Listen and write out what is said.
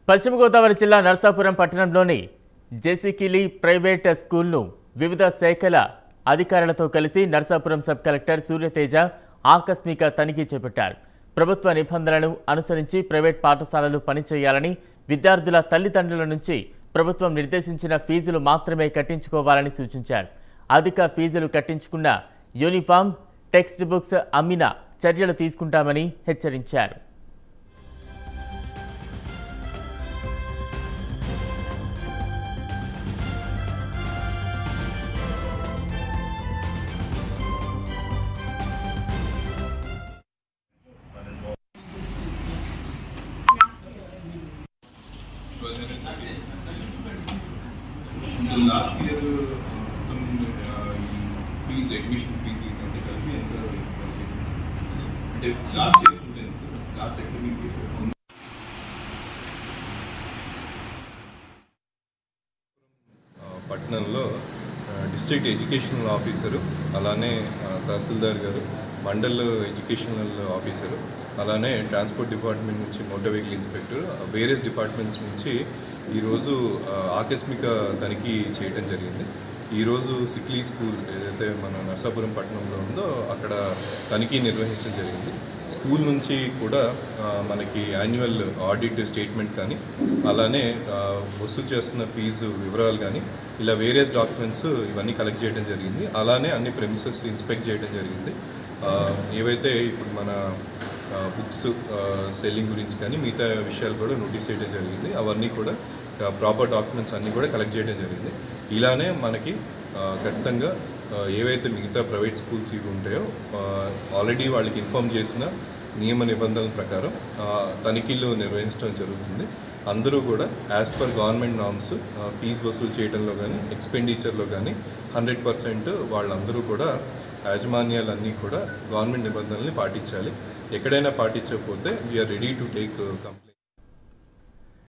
పశ్చిమ గోదావరి జిల్లా నరసాపురం పట్టణంలోని జెసికిలి ప్రైవేట్ స్కూల్ను వివిధ శాఖల అధికారులతో కలిసి నరసాపురం సబ్ కలెక్టర్ సూర్యతేజ ఆకస్మిక తనిఖీ చేపట్టారు ప్రభుత్వ నిబంధనలను అనుసరించి ప్రైవేట్ పాఠశాలలు పనిచేయాలని విద్యార్థుల తల్లిదండ్రుల నుంచి ప్రభుత్వం నిర్దేశించిన ఫీజులు మాత్రమే కట్టించుకోవాలని సూచించారు అధిక ఫీజులు కట్టించుకున్న యూనిఫామ్ టెక్స్ట్ బుక్స్ అమ్మిన చర్యలు తీసుకుంటామని హెచ్చరించారు so last year fees admission fees అంటే కలిపి ఎంత అంటే last year students last academic year ఆ, పట్టణంలో ఆ, డిస్ట్రిక్ట్ ఎడ్యుకేషనల్ ఆఫీసరు అలానే ఆ, తహసీల్దార్ గారు మండల్ ఎడ్యుకేషనల్ ఆఫీసరు అలానే ట్రాన్స్పోర్ట్ డిపార్ట్మెంట్ నుంచి motor vehicle inspector various departments నుంచి ఈరోజు ఆ, ఆకస్మిక తనిఖీ చేయడం జరిగింది ఈరోజు సిక్లీ స్కూల్ ఏదైతే మన నర్సాపురం పట్టణంలో ఉందో అక్కడ తనిఖీ నిర్వహించడం జరిగింది స్కూల్ నుంచి కూడా ఆ, మనకి యాన్యువల్ ఆడిట్ స్టేట్మెంట్ కానీ అలానే ఆ, వసూలు చేస్తున్న ఫీజు వివరాలు కానీ ఇలా వేరియస్ డాక్యుమెంట్స్ ఇవన్నీ కలెక్ట్ చేయడం జరిగింది అలానే అన్ని ప్రెమిసెస్ ఇన్స్పెక్ట్ చేయడం జరిగింది ఆ, ఏవైతే ఇప్పుడు మన బుక్స్ సెల్లింగ్ గురించి కానీ మిగతా విషయాలు కూడా నోటీస్ చేయడం జరిగింది అవన్నీ కూడా ప్రాపర్ డాక్యుమెంట్స్ అన్నీ కూడా కలెక్ట్ చేయడం జరిగింది ఇలానే మనకి ఆ, ఖచ్చితంగా ఆ, ఏవైతే మిగతా ప్రైవేట్ స్కూల్స్ ఇవి ఉంటాయో ఆల్రెడీ వాళ్ళకి ఇన్ఫామ్ చేసిన నియమ నిబంధనల ప్రకారం ఆ, తనిఖీలు నిర్వహించడం జరుగుతుంది అందరూ కూడా as per government norms fees వసూలు చేయడంలో కానీ ఎక్స్పెండిచర్లో కానీ హండ్రెడ్ పర్సెంట్ వాళ్ళందరూ కూడా యాజమాన్యాలన్నీ కూడా గవర్నమెంట్ నిబంధనల్ని పాటించాలి ఎక్కడైనా పాటించకపోతే we are ready to take complaint